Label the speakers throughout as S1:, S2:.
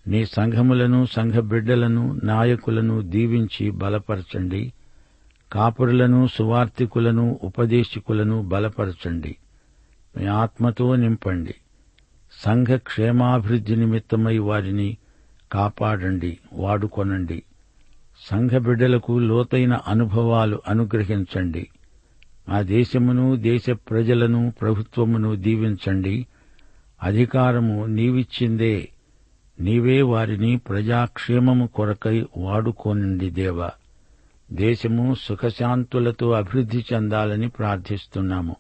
S1: నీ సంఘములను సంఘ బిడ్డలను నాయకులను దీవించి బలపరచండి కాపురులను సువార్తికులను ఉపదేశకులను బలపరచండి మీ ఆత్మతో నింపండి సంఘ క్షేమాభివృద్ధి నిమిత్తమై వారిని కాపాడండి వాడుకొనండి సంఘ బిడ్డలకు లోతైన అనుభవాలు అనుగ్రహించండి మా దేశమును దేశ ప్రజలను ప్రభుత్వమును దీవించండి అధికారము నీవిచ్చిందే నీవే వారిని ప్రజాక్షేమము కొరకై వాడుకోనండి దేవా దేశము సుఖశాంతులతో అభివృద్ధి చెందాలని ప్రార్థిస్తున్నాము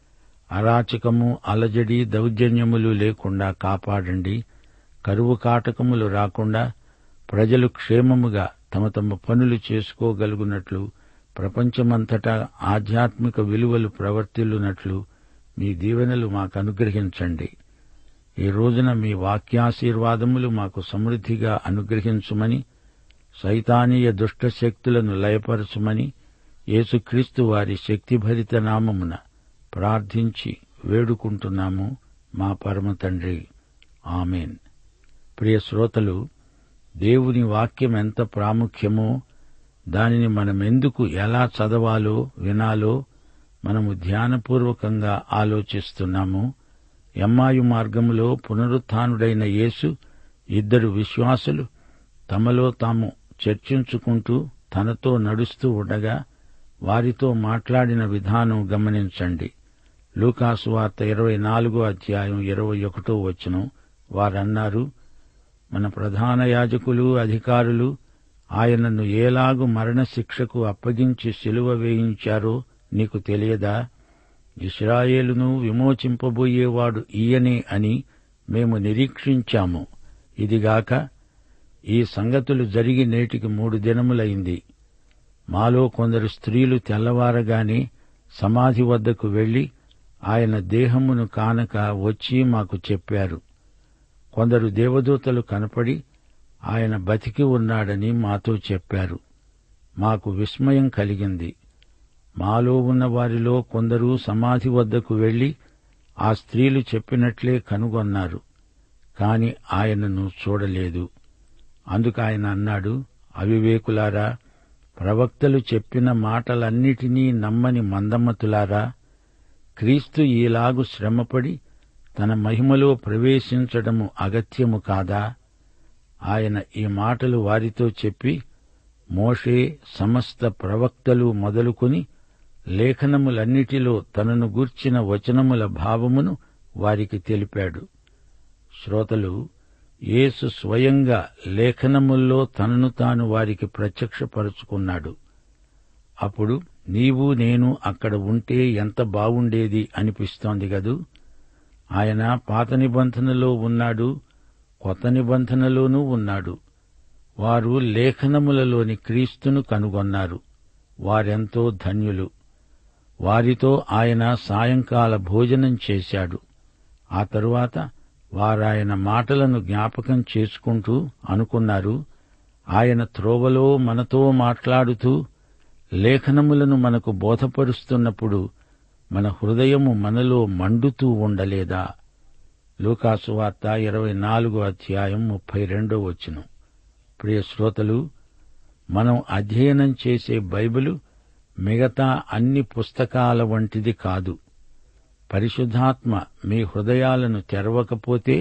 S1: అరాచకము అలజడి దౌర్జన్యములు లేకుండా కాపాడండి కరువు కాటకములు రాకుండా ప్రజలు క్షేమముగా తమ తమ పనులు చేసుకోగలుగునట్లు ప్రపంచమంతటా ఆధ్యాత్మిక విలువలు ప్రవర్తిల్లునట్లు మీ దీవెనలు మాకు అనుగ్రహించండి ఈ రోజున మీ వాక్యాశీర్వాదములు మాకు సమృద్ధిగా అనుగ్రహించుమని సైతానీయ దుష్ట శక్తులను లయపరచుమని యేసుక్రీస్తు వారి శక్తిభరిత నామమున ప్రార్థించి వేడుకుంటున్నాము మా పరమ తండ్రి ఆమెన్ ప్రియ శ్రోతలు దేవుని వాక్యం ఎంత ప్రాముఖ్యమో దానిని మనమెందుకు ఎలా చదవాలో వినాలో మనము ధ్యానపూర్వకంగా ఆలోచిస్తున్నాము ఎమ్మాయు మార్గములో పునరుత్డైన యేసు ఇద్దరు విశ్వాసులు తమలో తాము చర్చించుకుంటూ తనతో నడుస్తూ ఉండగా వారితో మాట్లాడిన విధానం గమనించండి లూకాసు వార్త ఇరవై నాలుగో అధ్యాయం ఇరవై ఒకటో వచనం వారన్నారు మన ప్రధాన యాజకులు అధికారులు ఆయనను ఏలాగు మరణశిక్షకు అప్పగించి సిలువ వేయించారో నీకు తెలియదా ఇస్రాయేలును విమోచింపబోయేవాడు ఈయనే అని మేము నిరీక్షించాము ఇదిగాక ఈ సంగతులు జరిగి నేటికి మూడు దినములైంది మాలో కొందరు స్త్రీలు తెల్లవారగానే సమాధి వద్దకు వెళ్లి ఆయన దేహమును కానక వచ్చి మాకు చెప్పారు కొందరు దేవదూతలు కనపడి ఆయన బతికి ఉన్నాడని మాతో చెప్పారు మాకు విస్మయం కలిగింది మాలో ఉన్న వారిలో కొందరు సమాధి వద్దకు వెళ్లి ఆ స్త్రీలు చెప్పినట్లే కనుగొన్నారు కాని ఆయనను చూడలేదు అందుకు ఆయన అన్నాడు అవివేకులారా ప్రవక్తలు చెప్పిన మాటలన్నిటినీ నమ్మని మందమ్మతులారా క్రీస్తు ఈలాగు శ్రమపడి తన మహిమలో ప్రవేశించడము అగత్యము కాదా ఆయన ఈ మాటలు వారితో చెప్పి మోషే సమస్త ప్రవక్తలు మొదలుకొని లేఖనములన్నిటిలో తనను గూర్చిన వచనముల భావమును వారికి తెలిపాడు శ్రోతలు యేసు స్వయంగా లేఖనముల్లో తనను తాను వారికి ప్రత్యక్షపరుచుకున్నాడు అప్పుడు నీవు నేను అక్కడ ఉంటే ఎంత బావుండేది అనిపిస్తోంది గదు ఆయన పాత నిబంధనలో ఉన్నాడు కొత్త నిబంధనలోనూ ఉన్నాడు వారు లేఖనములలోని క్రీస్తును కనుగొన్నారు వారెంతో ధన్యులు వారితో ఆయన సాయంకాల భోజనం చేశాడు ఆ తరువాత వారాయన మాటలను జ్ఞాపకం చేసుకుంటూ అనుకున్నారు ఆయన త్రోవలో మనతో మాట్లాడుతూ లేఖనములను మనకు బోధపరుస్తున్నప్పుడు మన హృదయము మనలో మండుతూ ఉండలేదా లూకాసు వార్త ఇరవై నాలుగో అధ్యాయం ముప్పై రెండో వచ్చును ప్రియ శ్రోతలు మనం అధ్యయనం చేసే బైబిలు మిగతా అన్ని పుస్తకాల వంటిది కాదు పరిశుద్ధాత్మ మీ హృదయాలను తెరవకపోతే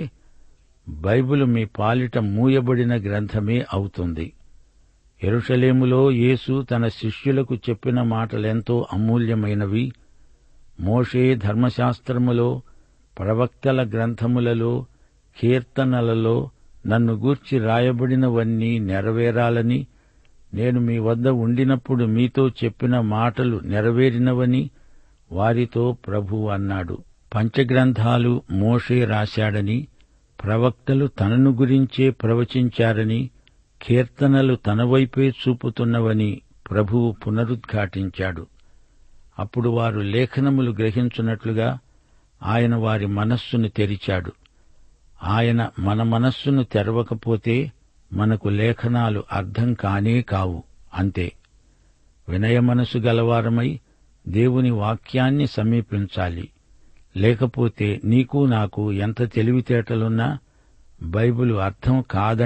S1: బైబిలు మీ పాలిట మూయబడిన గ్రంథమే అవుతుంది ఎరుషలేములో యేసు తన శిష్యులకు చెప్పిన మాటలెంతో అమూల్యమైనవి మోషే ధర్మశాస్త్రములో ప్రవక్తల గ్రంథములలో కీర్తనలలో నన్ను గూర్చి రాయబడినవన్నీ నెరవేరాలని నేను మీ వద్ద ఉండినప్పుడు మీతో చెప్పిన మాటలు నెరవేరినవని వారితో ప్రభు అన్నాడు పంచగ్రంథాలు మోషే రాశాడని ప్రవక్తలు తనను గురించే ప్రవచించారని కీర్తనలు తన వైపే చూపుతున్నవని ప్రభువు పునరుద్ఘాటించాడు అప్పుడు వారు లేఖనములు గ్రహించున్నట్లుగా ఆయన వారి మనస్సును తెరిచాడు ఆయన మన మనస్సును తెరవకపోతే మనకు లేఖనాలు అర్థం కానే కావు అంతే వినయ మనసు గలవారమై దేవుని వాక్యాన్ని సమీపించాలి లేకపోతే నీకు నాకు ఎంత తెలివితేటలున్నా బైబిలు అర్థం కాదని